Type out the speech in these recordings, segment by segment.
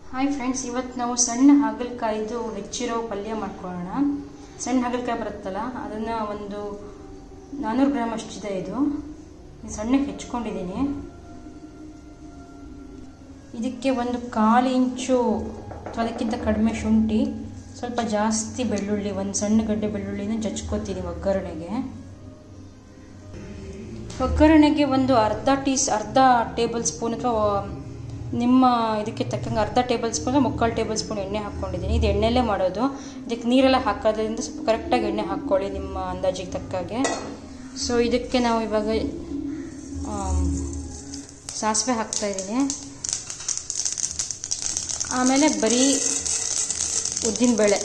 hi friends ಇವತ್ತು ನಾವು ಸಣ್ಣ ಹಾಗಲಕಾಯಿದು ಹೆಚ್ಚಿರೋ ಪಲ್ಯ ಮಾಡ್ಕೊಳ್ಳೋಣ ಸಣ್ಣ ಹಾಗಲಕಾಯಿ ಬರುತ್ತಲ್ಲ ಅದನ್ನು ಒಂದು ನಾನ್ನೂರು ಗ್ರಾಮ್ ಅಷ್ಟಿದೆ ಇದು ಇದು ಸಣ್ಣಕ್ಕೆ ಹೆಚ್ಕೊಂಡಿದ್ದೀನಿ ಇದಕ್ಕೆ ಒಂದು ಕಾಲು ಇಂಚು ಅಥವಾ ಅದಕ್ಕಿಂತ ಕಡಿಮೆ ಶುಂಠಿ ಸ್ವಲ್ಪ ಜಾಸ್ತಿ ಬೆಳ್ಳುಳ್ಳಿ ಒಂದು ಸಣ್ಣ ಗಡ್ಡೆ ಬೆಳ್ಳುಳ್ಳಿನ ಜಚ್ಕೋತೀನಿ ಒಗ್ಗರಣೆಗೆ ಒಗ್ಗರಣೆಗೆ ಒಂದು ಅರ್ಧ ಟೀಸ್ ಅರ್ಧ ಟೇಬಲ್ ಸ್ಪೂನ್ ಅಥವಾ ನಿಮ್ಮ ಇದಕ್ಕೆ ತಕ್ಕಂಗೆ ಅರ್ಧ ಟೇಬಲ್ ಸ್ಪೂನ್ ಮುಕ್ಕಾಲು ಟೇಬಲ್ ಸ್ಪೂನ್ ಎಣ್ಣೆ ಹಾಕ್ಕೊಂಡಿದ್ದೀನಿ ಇದು ಎಣ್ಣೆಲ್ಲೇ ಮಾಡೋದು ಇದಕ್ಕೆ ನೀರೆಲ್ಲ ಹಾಕೋದ್ರಿಂದ ಸ್ವಲ್ಪ ಕರೆಕ್ಟಾಗಿ ಎಣ್ಣೆ ಹಾಕ್ಕೊಳ್ಳಿ ನಿಮ್ಮ ಅಂದಾಜಿಗೆ ತಕ್ಕಾಗೆ ಸೊ ಇದಕ್ಕೆ ನಾವು ಇವಾಗ ಸಾಸಿವೆ ಹಾಕ್ತಾಯಿದ್ದೀನಿ ಆಮೇಲೆ ಬರೀ ಉದ್ದಿನಬೇಳೆ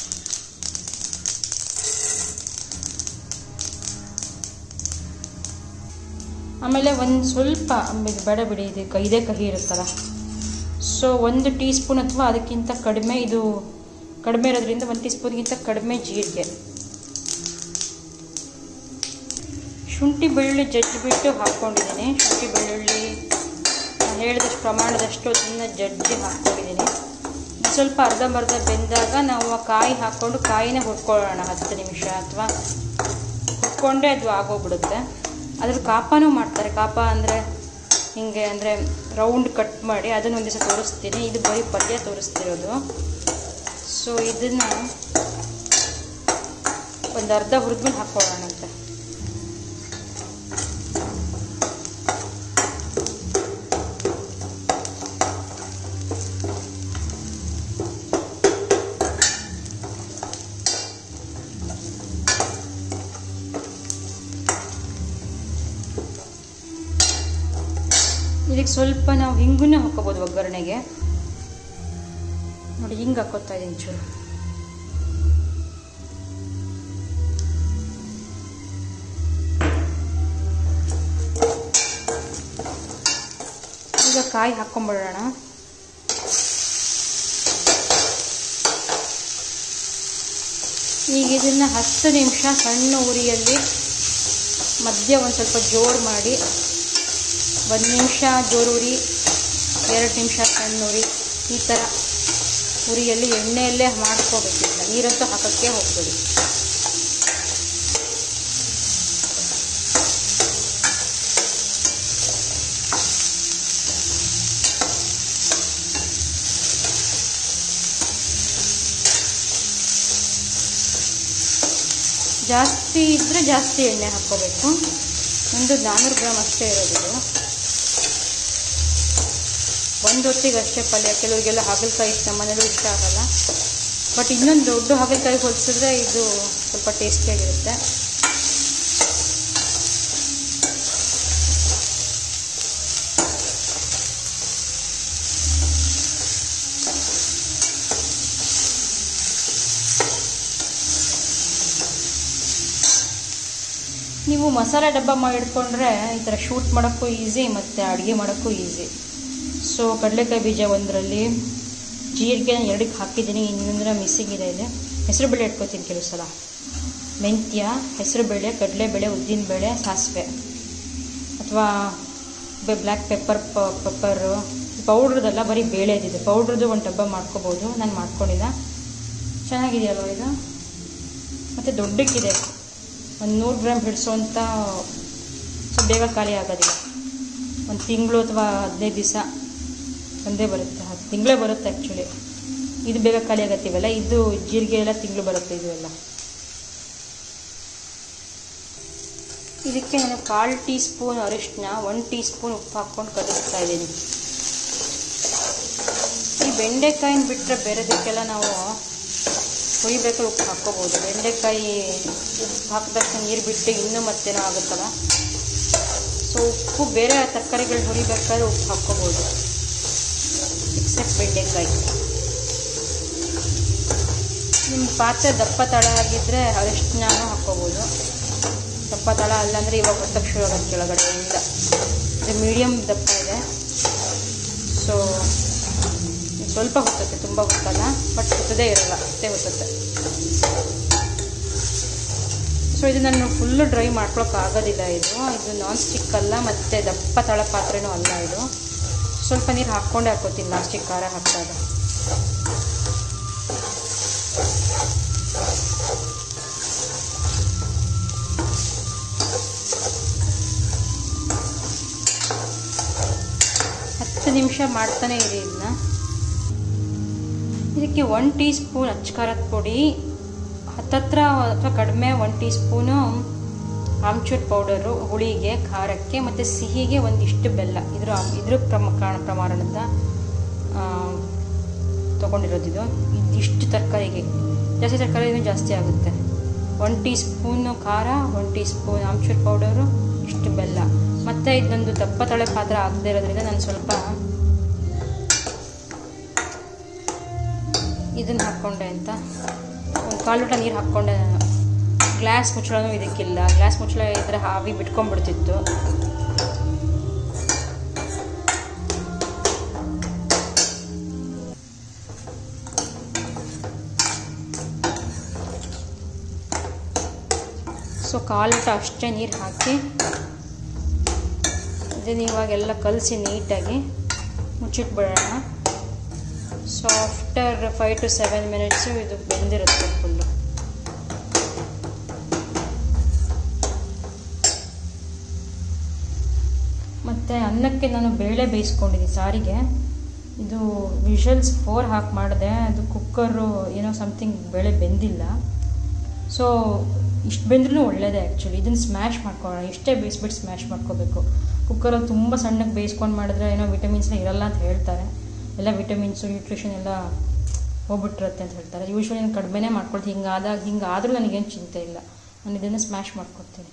ಆಮೇಲೆ ಒಂದು ಸ್ವಲ್ಪ ಇದು ಬೇಡ ಬಿಡಿ ಇದು ಇದೇ ಕಹಿ ಇರುತ್ತಲ್ಲ ಸೊ ಒಂದು ಟೀ ಸ್ಪೂನ್ ಅಥವಾ ಅದಕ್ಕಿಂತ ಕಡಿಮೆ ಇದು ಕಡಿಮೆ ಇರೋದ್ರಿಂದ ಒಂದು ಟೀ ಸ್ಪೂನ್ಗಿಂತ ಕಡಿಮೆ ಜೀರಿಗೆ ಶುಂಠಿ ಬೆಳ್ಳುಳ್ಳಿ ಜಜ್ಜಿಬಿಟ್ಟು ಹಾಕ್ಕೊಂಡಿದ್ದೀನಿ ಶುಂಠಿ ಬೆಳ್ಳುಳ್ಳಿ ಹೇಳಿದಷ್ಟು ಪ್ರಮಾಣದಷ್ಟು ಅದನ್ನು ಜಜ್ಜಿ ಹಾಕ್ಕೊಂಡಿದ್ದೀನಿ ಸ್ವಲ್ಪ ಅರ್ಧಂಬರ್ಧ ಬೆಂದಾಗ ನಾವು ಆ ಕಾಯಿ ಹಾಕ್ಕೊಂಡು ಕಾಯಿನ ಹುರ್ಕೊಳ್ಳೋಣ ಹತ್ತು ನಿಮಿಷ ಅಥವಾ ಹುರ್ಕೊಂಡೇ ಅದು ಆಗೋಗ್ಬಿಡುತ್ತೆ ಅದ್ರ ಕಾಪನೂ ಮಾಡ್ತಾರೆ ಕಾಪ ಅಂದರೆ ಹಿಂಗೆ ಅಂದರೆ ರೌಂಡ್ ಕಟ್ ಮಾಡಿ ಅದನ್ನು ಒಂದು ದಿವಸ ತೋರಿಸ್ತೀನಿ ಇದು ಬರೀ ಪಲ್ಯ ತೋರಿಸ್ತಿರೋದು ಸೊ ಇದನ್ನು ಒಂದು ಅರ್ಧ ಹುರಿದ್ಮೇಲೆ ಹಾಕ್ಕೊಳ್ಳೋಣಂತೆ ಇದಕ್ಕೆ ಸ್ವಲ್ಪ ನಾವು ಹಿಂಗನ್ನು ಹಾಕೋಬೋದು ಒಗ್ಗರಣೆಗೆ ನೋಡಿ ಹಿಂಗೆ ಹಾಕೋತಾ ಇದ್ದೀನಿ ಚೂರು ಈಗ ಕಾಯಿ ಹಾಕೊಂಡ್ಬಿಡೋಣ ಈಗ ಇದನ್ನು ಹತ್ತು ನಿಮಿಷ ಸಣ್ಣ ಉರಿಯಲ್ಲಿ ಮಧ್ಯ ಒಂದು ಸ್ವಲ್ಪ ಜೋರು ಮಾಡಿ ಒಂದು ನಿಮಿಷ ಜೋರು ಉರಿ ಎರಡು ನಿಮಿಷ ಸಣ್ಣ ಉರಿ ಈ ಥರ ಉರಿಯಲ್ಲಿ ಎಣ್ಣೆಯಲ್ಲೇ ಮಾಡ್ಕೋಬೇಕಿಲ್ಲ ನೀರಂತೂ ಹಾಕೋಕ್ಕೆ ಹೋಗ್ಬೇಡಿ ಜಾಸ್ತಿ ಇದ್ದರೆ ಜಾಸ್ತಿ ಎಣ್ಣೆ ಹಾಕ್ಕೋಬೇಕು ಒಂದು ನಾನ್ನೂರು ಗ್ರಾಮ್ ಅಷ್ಟೇ ಇರೋದು ಒಂದು ಹೊತ್ತಿಗೆ ಅಷ್ಟೇ ಪಲ್ಯ ಕೆಲವರಿಗೆಲ್ಲ ಹಾಗಲಕಾಯಿ ಇಷ್ಟ ಮನೇಲೂ ಇಷ್ಟ ಆಗಲ್ಲ ಬಟ್ ಇನ್ನೊಂದು ದೊಡ್ಡ ಹಾಗಲಕಾಯಿ ಹೋಲಿಸಿದ್ರೆ ಇದು ಸ್ವಲ್ಪ ಟೇಸ್ಟಿಯಾಗಿರುತ್ತೆ ನೀವು ಮಸಾಲೆ ಡಬ್ಬ ಮಾಡಿಟ್ಕೊಂಡ್ರೆ ಈ ಥರ ಶೂಟ್ ಮಾಡೋಕ್ಕೂ ಈಸಿ ಮತ್ತು ಅಡುಗೆ ಮಾಡೋಕ್ಕೂ ಈಸಿ ಸೊ ಕಡಲೆಕಾಯಿ ಬೀಜ ಒಂದರಲ್ಲಿ ಜೀರಿಗೆ ಎರಡಕ್ಕೆ ಹಾಕಿದ್ದೀನಿ ಇನ್ನೊಂದರ ಮಿಸ್ಸಿಂಗ್ ಇದೆ ಇದೆ ಹೆಸರುಬೇಳೆ ಇಟ್ಕೊತೀನಿ ಕೆಲವು ಸಲ ಮೆಂತ್ಯ ಹೆಸರುಬೇಳೆ ಕಡಲೆಬೇಳೆ ಉದ್ದಿನಬೇಳೆ ಸಾಸಿವೆ ಅಥವಾ ಬ್ಲ್ಯಾಕ್ ಪೆಪ್ಪರ್ ಪೆಪ್ಪರು ಪೌಡ್ರದಲ್ಲ ಬರೀ ಬೇಳೆ ಇದ್ದಿದೆ ಪೌಡ್ರದ್ದು ಒಂದು ಡಬ್ಬ ಮಾಡ್ಕೋಬೋದು ನಾನು ಮಾಡ್ಕೊಂಡಿಲ್ಲ ಚೆನ್ನಾಗಿದೆಯಲ್ವ ಇದು ಮತ್ತು ದೊಡ್ಡಕ್ಕಿದೆ ಒಂದು ನೂರು ಗ್ರಾಮ್ ಹಿಡಿಸೋಂಥ ಸ್ವಲ್ಪ ಬೇಗ ಖಾಲಿ ಆಗೋದಿಲ್ಲ ಒಂದು ತಿಂಗಳು ಅಥವಾ ಹದಿನೈದು ದಿವಸ ಒಂದೇ ಬರುತ್ತೆ ಹತ್ತು ತಿಂಗಳೇ ಬರುತ್ತೆ ಆ್ಯಕ್ಚುಲಿ ಇದು ಬೇಗ ಖಾಲಿ ಆಗತ್ತೀವಲ್ಲ ಇದು ಜೀರಿಗೆ ಎಲ್ಲ ತಿಂಗಳು ಬರುತ್ತೆ ಇದು ಎಲ್ಲ ಇದಕ್ಕೆ ನಾನು ಕಾಲು ಟೀ ಸ್ಪೂನ್ ಅರಿಶಿನ ಒನ್ ಟೀ ಸ್ಪೂನ್ ಉಪ್ಪು ಹಾಕ್ಕೊಂಡು ಕಲಿಸ್ತಾ ಇದ್ದೀನಿ ಈ ಬೆಂಡೆಕಾಯಿನ ಬಿಟ್ಟರೆ ಬೇರೆದಕ್ಕೆಲ್ಲ ನಾವು ಹುರಿಬೇಕಾದ್ರೆ ಉಪ್ಪು ಹಾಕ್ಕೋಬೋದು ಬೆಂಡೆಕಾಯಿ ಉಪ್ಪು ಹಾಕಿದಷ್ಟು ನೀರು ಬಿಟ್ಟು ಇನ್ನೂ ಮತ್ತೇನೋ ಆಗುತ್ತಲ್ಲ ಸೊ ಉಪ್ಪು ಬೇರೆ ತರಕಾರಿಗಳು ಹುರಿಬೇಕಾದ್ರೆ ಉಪ್ಪು ಹಾಕ್ಕೋಬೋದು ಎಕ್ಸೆಪ್ಟ್ ಬೆಂಡೆಕಾಯಿ ನಿಮ್ಮ ಪಾತ್ರೆ ದಪ್ಪ ತಳ ಆಗಿದ್ದರೆ ಅರಿಶಿನೂ ಹಾಕ್ಕೋಬೋದು ದಪ್ಪ ತಳ ಅಲ್ಲಾಂದರೆ ಇವಾಗ ಹೊತ್ತಕ್ಕೆ ಶುರು ಆಗೋದು ಕೆಳಗಡೆಯಿಂದ ಇದು ಮೀಡಿಯಮ್ ದಪ್ಪ ಇದೆ ಸೊ ಸ್ವಲ್ಪ ಹೊತ್ತುತ್ತೆ ತುಂಬ ಹೊತ್ತಲ್ಲ ಬಟ್ ಹೊತ್ತದೇ ಇರಲ್ಲ ಅಷ್ಟೇ ಹೊತ್ತುತ್ತೆ ಸೊ ಇದು ನಾನು ಫುಲ್ಲು ಡ್ರೈ ಮಾಡ್ಕೊಳಕ್ಕೆ ಆಗೋದಿಲ್ಲ ಇದು ಇದು ನಾನ್ ಸ್ಟಿಕ್ ಅಲ್ಲ ಮತ್ತು ದಪ್ಪ ತಳ ಪಾತ್ರೆನೂ ಅಲ್ಲ ಇದು ಸ್ವಲ್ಪ ನೀರು ಹಾಕ್ಕೊಂಡೇ ಹಾಕ್ಕೋತೀನಿ ಲಾಸ್ಟಿಗೆ ಖಾರ ಹಾಕಿದಾಗ ಹತ್ತು ನಿಮಿಷ ಮಾಡ್ತಾನೆ ಇರಿ ಇದನ್ನ ಇದಕ್ಕೆ ಒನ್ ಟೀ ಸ್ಪೂನ್ ಅಚ್ಚ ಖಾರದ ಪುಡಿ ಹತ್ತತ್ರ ಅಥವಾ ಕಡಿಮೆ one teaspoon amchur powder ಹುಳಿಗೆ ಖಾರಕ್ಕೆ ಮತ್ತು ಸಿಹಿಗೆ ಒಂದಿಷ್ಟು ಬೆಲ್ಲ ಇದ್ರ ಇದ್ರ ಪ್ರಮ ಕಾಣ ಪ್ರಮಾಣದ ತೊಗೊಂಡಿರೋದು ಇದು ಇದಿಷ್ಟು ತರಕಾರಿಗೆ ಜಾಸ್ತಿ ತರಕಾರಿ ಇನ್ನೂ ಜಾಸ್ತಿ ಆಗುತ್ತೆ ಒನ್ ಟೀ ಸ್ಪೂನು ಖಾರ one teaspoon amchur powder ಇಷ್ಟು ಬೆಲ್ಲ ಮತ್ತು ಇದೊಂದು ದಪ್ಪ ತಳೆ ಪಾತ್ರ ಆಗದೆ ಇರೋದ್ರಿಂದ ನಾನು ಸ್ವಲ್ಪ ಇದನ್ನು ಹಾಕ್ಕೊಂಡೆ ಅಂತ ಒಂದು ಕಾಲು ಲೋಟ ನೀರು ಹಾಕ್ಕೊಂಡೆ ನಾನು ಗ್ಲಾಸ್ ಮುಚ್ಚಳನೂ ಇದಕ್ಕಿಲ್ಲ ಗ್ಲಾಸ್ ಮುಚ್ಚಳ ಇದ್ರೆ ಆವಿ ಬಿಟ್ಕೊಂಡ್ಬಿಡ್ತಿತ್ತು ಸೊ ಕಾಲು ಲೋಟ ಅಷ್ಟೇ ನೀರು ಹಾಕಿ ಇದನ್ನು ಇವಾಗೆಲ್ಲ ಕಲಸಿ ನೀಟಾಗಿ ಮುಚ್ಚಿಟ್ಬಿಡೋಣ so after five to seven minutes ಇದು ಬೆಂದಿರುತ್ತೆ ಫುಲ್ಲು ಮತ್ತು ಅನ್ನಕ್ಕೆ ನಾನು ಬೇಳೆ ಬೇಯಿಸ್ಕೊಂಡಿದ್ದೀನಿ ಸಾರಿಗೆ ಇದು ವಿಷಲ್ಸ್ ಫೋರ್ ಹಾಕಿ ಮಾಡಿದೆ ಅದು ಕುಕ್ಕರು ಏನೋ ಸಮಥಿಂಗ್ ಬೇಳೆ ಬೆಂದಿಲ್ಲ ಸೊ ಇಷ್ಟು ಬೆಂದ್ರೂ ಒಳ್ಳೇದೇ ಆ್ಯಕ್ಚುಲಿ ಇದನ್ನು ಸ್ಮ್ಯಾಶ್ ಮಾಡ್ಕೊಳ್ಳೋಣ ಇಷ್ಟೇ ಬೇಯಿಸ್ಬಿಟ್ಟು ಸ್ಮ್ಯಾಶ್ ಮಾಡ್ಕೋಬೇಕು ಕುಕ್ಕರಲ್ಲಿ ತುಂಬ ಸಣ್ಣಗೆ ಬೇಯಿಸ್ಕೊಂಡು ಮಾಡಿದ್ರೆ ಏನೋ ವಿಟಮಿನ್ಸ್ನ ಇರಲ್ಲ ಅಂತ ಹೇಳ್ತಾರೆ ಎಲ್ಲ ವಿಟಮಿನ್ಸು ನ್ಯೂಟ್ರಿಷನ್ ಎಲ್ಲ ಹೋಗ್ಬಿಟ್ಟಿರುತ್ತೆ ಅಂತ ಹೇಳ್ತಾರೆ ಯೂಶ್ವಲಿ ನಾನು ಕಡಿಮೆನೇ ಮಾಡ್ಕೊಳ್ತೀನಿ ಹಿಂಗಾದಾಗ ಹಿಂಗಾದರೂ ನನಗೇನು ಚಿಂತೆ ಇಲ್ಲ ನಾನು ಇದನ್ನು ಸ್ಮ್ಯಾಶ್ ಮಾಡ್ಕೊಡ್ತೀನಿ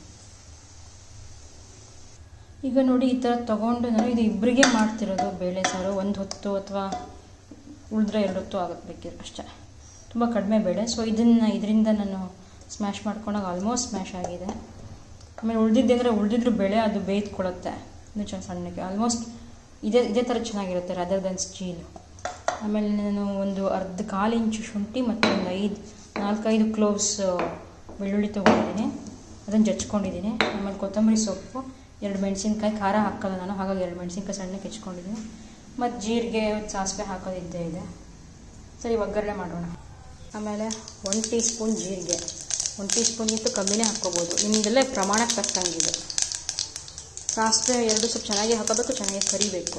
ಈಗ ನೋಡಿ ಈ ಥರ ತೊಗೊಂಡು ನಾನು ಇದು ಇಬ್ಬರಿಗೆ ಮಾಡ್ತಿರೋದು ಬೇಳೆ ಸಾರು ಒಂದು ಹೊತ್ತು ಅಥವಾ ಉಳಿದ್ರೆ ಎರಡು ಹೊತ್ತು ಆಗುತ್ತೆ ಬೇಕಿದ್ರೆ ಅಷ್ಟೇ ತುಂಬ ಕಡಿಮೆ ಬೇಳೆ ಸೊ ಇದನ್ನು ಇದರಿಂದ ನಾನು ಸ್ಮ್ಯಾಶ್ ಮಾಡ್ಕೊಂಡಾಗ ಆಲ್ಮೋಸ್ಟ್ ಸ್ಮ್ಯಾಶ್ ಆಗಿದೆ ಆಮೇಲೆ ಉಳಿದಿದ್ದೆ ಅಂದರೆ ಉಳಿದಿದ್ರು ಬೇಳೆ ಅದು ಬೇಯ್ದುಕೊಳ್ಳುತ್ತೆ ಇನ್ನೂ ಚೆನ್ನಾಗಿ ಸಣ್ಣಗೆ ಆಲ್ಮೋಸ್ಟ್ ಇದೇ ಇದೇ ಥರ ಚೆನ್ನಾಗಿರುತ್ತೆ ರದರ್ ದೆನ್ ಸ್ಟೀಲ್ ಆಮೇಲೆ ನಾನು ಒಂದು ಅರ್ಧ ಕಾಲು ಇಂಚು ಶುಂಠಿ ಮತ್ತು ಒಂದು ಐದು ನಾಲ್ಕೈದು ಕ್ಲೋವ್ಸ್ ಬೆಳ್ಳುಳ್ಳಿ ತೊಗೊಂಡಿದ್ದೀನಿ ಅದನ್ನು ಜಚ್ಕೊಂಡಿದ್ದೀನಿ ಆಮೇಲೆ ಕೊತ್ತಂಬರಿ ಸೊಪ್ಪು ಎರಡು ಮೆಣಸಿನ್ಕಾಯಿ ಖಾರ ಹಾಕಲ್ಲ ನಾನು ಹಾಗಾಗಿ ಎರಡು ಮೆಣಸಿನ್ಕಾಯಿ ಸಣ್ಣಕ್ಕೆ ಹೆಚ್ಕೊಂಡಿದ್ದೀನಿ ಮತ್ತು ಜೀರಿಗೆ ಸಾಸಿವೆ ಹಾಕೋದಿದ್ದೇ ಇದೆ ಸರಿ ಒಗ್ಗರಣೆ ಮಾಡೋಣ ಆಮೇಲೆ ಒನ್ ಟೀ ಸ್ಪೂನ್ ಜೀರಿಗೆ ಒನ್ ಟೀ ಸ್ಪೂನ್ಗಿಂತ ಕಮ್ಮಿನೇ ಹಾಕ್ಕೋಬೋದು ನಿಮ್ಮದೆಲ್ಲ ಪ್ರಮಾಣಕ್ಕೆ ತಕ್ಕಂಗಿದೆ ಸಾಸಿವೆ ಎರಡು ಸ್ವಲ್ಪ ಚೆನ್ನಾಗಿ ಹಾಕೋಬೇಕು ಚೆನ್ನಾಗಿ ಕರಿಬೇಕು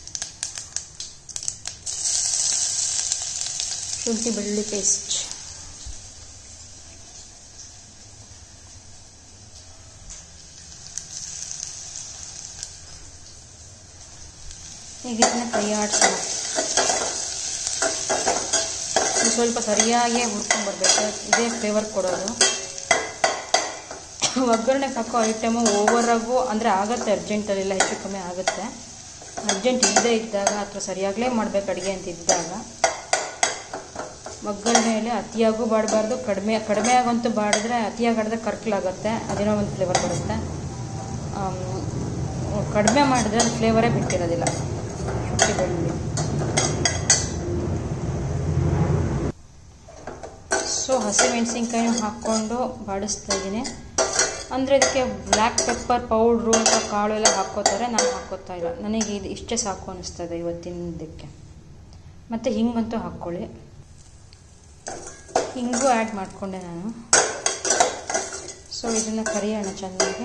ಶುಂಠಿ ಬೆಳ್ಳುಳ್ಳಿ ಪೇಸ್ಟ್ ಈಗ ಇದನ್ನ ಕೈ ಆಡಿಸೋಣ ಇದು ಸ್ವಲ್ಪ ಸರಿಯಾಗಿ ಹುರ್ಕೊಂಡ್ಬರ್ಬೇಕು ಇದೇ ಫ್ಲೇವರ್ ಕೊಡೋದು ಒಗ್ಗರಣೆಗೆ ಹಾಕೋ ಐಟಮು ಓವರಾಗೂ ಅಂದರೆ ಆಗುತ್ತೆ ಅರ್ಜೆಂಟಲ್ಲೆಲ್ಲ ಹೆಚ್ಚು ಕಮ್ಮಿ ಆಗುತ್ತೆ ಅರ್ಜೆಂಟ್ ಇಲ್ಲದೇ ಇದ್ದಾಗ ಅಥವಾ ಸರಿಯಾಗಲೇ ಮಾಡಬೇಕು ಅಡುಗೆ ಅಂತ ಇದ್ದಾಗ ಒಗ್ಗರಣೆಯಲ್ಲಿ ಅತಿಯಾಗೂ ಬಾಡಬಾರ್ದು ಕಡಿಮೆ ಕಡಿಮೆ ಆಗಂತೂ ಬಾಡಿದ್ರೆ ಅತಿಯಾಗಿ ಆಡಿದ್ರೆ ಕರ್ಕಲಾಗುತ್ತೆ ಅದೇನೋ ಒಂದು ಫ್ಲೇವರ್ ಬರುತ್ತೆ ಕಡಿಮೆ ಮಾಡಿದ್ರೆ ಅದು ಫ್ಲೇವರೇ ಬಿಟ್ಟಿರೋದಿಲ್ಲ ಶುಂಠಿ ಬೆಳ್ಳುಳ್ಳಿ ಸೊ ಹಸಿಮೆಣಸಿನ್ಕಾಯಿನೂ ಹಾಕ್ಕೊಂಡು ಬಾಡಿಸ್ತಾ ಇದ್ದೀನಿ ಅಂದರೆ ಇದಕ್ಕೆ ಬ್ಲ್ಯಾಕ್ ಪೆಪ್ಪರ್ ಪೌಡ್ರು ಅಥವಾ ಕಾಳು ಎಲ್ಲ ಹಾಕ್ಕೋತಾರೆ ನಾನು ಹಾಕ್ಕೋತಾ ಇಲ್ಲ ನನಗೆ ಇದು ಇಷ್ಟೇ ಸಾಕು ಅನ್ನಿಸ್ತದೆ ಇವತ್ತಿನದಕ್ಕೆ ಮತ್ತು ಹಿಂಗಂತೂ ಹಾಕ್ಕೊಳ್ಳಿ ಹಿಂಗೂ ಆ್ಯಡ್ ಮಾಡಿಕೊಂಡೆ ನಾನು ಸೊ ಇದನ್ನು ಕರಿಯೋಣ ಚೆನ್ನಾಗಿ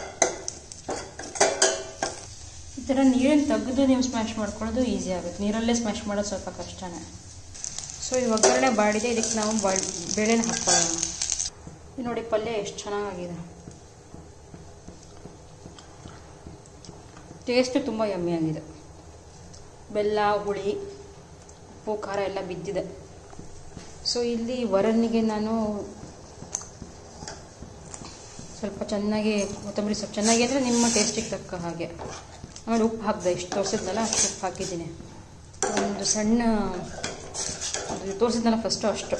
ಈ ಥರ ನೀರನ್ನು ತೆಗೆದು ನೀವು ಸ್ಮ್ಯಾಶ್ ಮಾಡ್ಕೊಳ್ಳೋದು ಈಸಿ ಆಗುತ್ತೆ ನೀರಲ್ಲೇ ಸ್ಮ್ಯಾಶ್ ಮಾಡೋದು ಸ್ವಲ್ಪ ಕಷ್ಟನೇ ಸೊ ಇದು ಒಗ್ಗರಣೆ ಬಾಡಿದೆ ಇದಕ್ಕೆ ನಾವು ಬಾ ಬೇಳೆನ ಹಾಕ್ಕೊಳ್ಳೋಣ ಇದು ನೋಡಿ ಪಲ್ಯ ಎಷ್ಟು ಚೆನ್ನಾಗಿದೆ ಟೇಸ್ಟು ತುಂಬ ಯಮ್ಮಿಯಾಗಿದೆ ಬೆಲ್ಲ ಹುಳಿ ಉಪ್ಪು ಖಾರ ಎಲ್ಲ ಬಿದ್ದಿದೆ ಸೊ ಇಲ್ಲಿ ವರನಿಗೆ ನಾನು ಸ್ವಲ್ಪ ಚೆನ್ನಾಗಿ ಕೊತ್ತಂಬರಿ ಸೊಪ್ಪು ಚೆನ್ನಾಗಿ ಅಂದರೆ ನಿಮ್ಮ ಟೇಸ್ಟಿಗೆ ತಕ್ಕ ಹಾಗೆ ಆಮೇಲೆ ಉಪ್ಪು ಹಾಕಿದೆ ಇಷ್ಟು ತೋರಿಸಿದ್ನಲ್ಲ ಅಷ್ಟು ಉಪ್ಪು ಹಾಕಿದ್ದೀನಿ ಒಂದು ಸಣ್ಣ ಅದು ತೋರಿಸಿದ್ನಲ್ಲ ಫಸ್ಟು ಅಷ್ಟು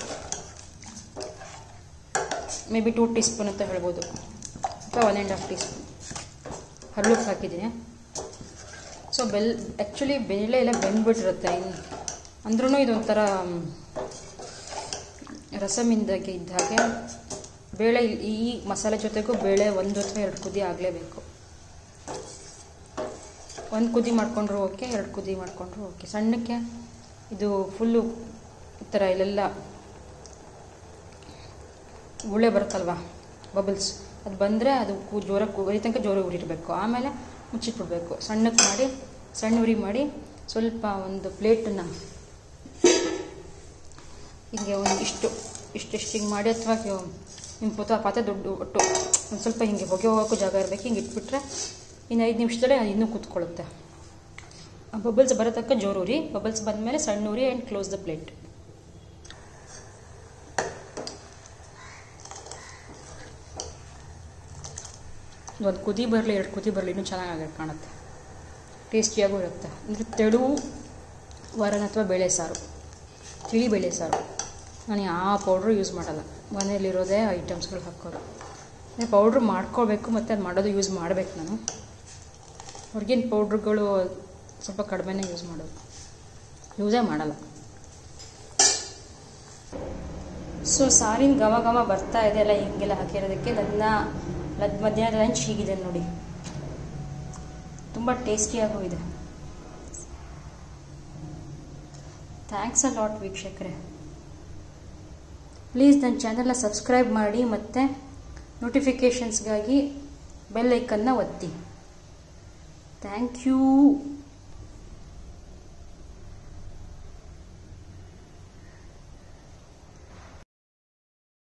may be two teaspoon ಅಂತ ಹೇಳ್ಬೋದು ಅಥವಾ one and half teaspoon ಹರಳುಪ್ಪು ಹಾಕಿದ್ದೀನಿ ಸೊ ಬೆಲ್ ಆ್ಯಕ್ಚುಲಿ ಬೇಳೆ ಎಲ್ಲ ಬೆಂದ್ಬಿಟ್ಟಿರುತ್ತೆ ಅಂದ್ರೂ ಇದೊಂಥರ ರಸಮಿಂದಾಗೆ ಇದ್ದ ಹಾಗೆ ಬೇಳೆ ಈ ಮಸಾಲೆ ಜೊತೆಗೂ ಬೇಳೆ ಒಂದು ಅಥವಾ ಎರಡು ಕುದಿ ಆಗಲೇಬೇಕು ಒಂದು ಕುದಿ ಮಾಡಿಕೊಂಡ್ರು ಓಕೆ ಎರಡು ಕುದಿ ಮಾಡಿಕೊಂಡ್ರು ಓಕೆ ಸಣ್ಣಕ್ಕೆ ಇದು ಫುಲ್ಲು ಈ ಥರ ಇಲ್ಲೆಲ್ಲ ಗುಳೆ ಬರುತ್ತಲ್ವಾ ಬಬಲ್ಸ್ ಅದು ಬಂದರೆ ಅದು ಕೂ ಜೋರಾಗಿ ಕೂಗೋ ತನಕ ಜೋರಾಗಿ ಉರಿರಬೇಕು ಆಮೇಲೆ ಮುಚ್ಚಿಟ್ಬಿಡ್ಬೇಕು ಸಣ್ಣಕ್ಕೆ ಮಾಡಿ ಸಣ್ಣ ಉರಿ ಮಾಡಿ ಸ್ವಲ್ಪ ಒಂದು ಪ್ಲೇಟನ್ನು ಹಿಂಗೆ ಒಂದು ಇಷ್ಟು ಇಷ್ಟಿಷ್ಟು ಹಿಂಗೆ ಮಾಡಿ ಅಥವಾ ಹಿಂಗೆ ಪುತ್ತ ಪಾತ್ರೆ ದೊಡ್ಡ ಒಟ್ಟು ಒಂದು ಸ್ವಲ್ಪ ಹಿಂಗೆ ಹೊಗೆ ಹೋಗೋಕ್ಕೂ ಜಾಗ ಇರಬೇಕು ಹಿಂಗೆ ಇಟ್ಬಿಟ್ರೆ ಇನ್ನು ಐದು ನಿಮಿಷದಲ್ಲೇ ಅದು ಇನ್ನೂ ಕೂತ್ಕೊಳ್ಳುತ್ತೆ ಬಬಲ್ಸ್ ಬರೋ ತನಕ ಜೋರು ಉರಿ ಬಬಲ್ಸ್ ಬಂದಮೇಲೆ ಸಣ್ಣ ಉರಿ ಆ್ಯಂಡ್ ಕ್ಲೋಸ್ ದ ಪ್ಲೇಟ್ ಒಂದು ಕುದಿ ಬರಲಿ ಎರಡು ಕುದಿ ಬರಲಿ ಇನ್ನೂ ಚೆನ್ನಾಗಿ ಕಾಣುತ್ತೆ ಟೇಸ್ಟಿಯಾಗೂ ಇರುತ್ತೆ ಅಂದರೆ ತೆಳು ವರನ್ ಅಥವಾ ಬೇಳೆ ಸಾರು ತಿಳಿ ಬೇಳೆ ಸಾರು ನಾನು ಯಾವ ಪೌಡ್ರು ಯೂಸ್ ಮಾಡಲ್ಲ ಮನೇಲಿರೋದೇ ಐಟಮ್ಸ್ಗಳು ಹಾಕೋದು ಅಂದರೆ ಪೌಡ್ರ್ ಮಾಡ್ಕೊಳ್ಬೇಕು ಮತ್ತು ಅದು ಮಾಡೋದು ಯೂಸ್ ಮಾಡಬೇಕು ನಾನು ಹೊರಗಿನ ಪೌಡ್ರುಗಳು ಸ್ವಲ್ಪ ಕಡಿಮೆನೇ ಯೂಸ್ ಮಾಡೋದು ಯೂಸೇ ಮಾಡಲ್ಲ ಸೊ ಸಾರಿನ ಘಮ ಘಮ ಬರ್ತಾ ಇದೆ ಎಲ್ಲ ಹಿಂಗೆಲ್ಲ ಹಾಕಿರೋದಕ್ಕೆ ನನ್ನ ಲದ್ ಮಧ್ಯಾಹ್ನ ಲಂಚ್ ಹೀಗಿದೆ ನೋಡಿ ತುಂಬ ಟೇಸ್ಟಿಯಾಗೂ ಇದೆ ಥ್ಯಾಂಕ್ಸ್ ಅ ಲಾಟ್ ವೀಕ್ಷಕರೇ ಪ್ಲೀಸ್ ನನ್ನ ಚಾನಲ್ನ ಸಬ್ಸ್ಕ್ರೈಬ್ ಮಾಡಿ ಮತ್ತು ನೋಟಿಫಿಕೇಷನ್ಸ್ಗಾಗಿ ಬೆಲ್ ಐಕನ್ನ ಒತ್ತಿ ಥ್ಯಾಂಕ್ ಯು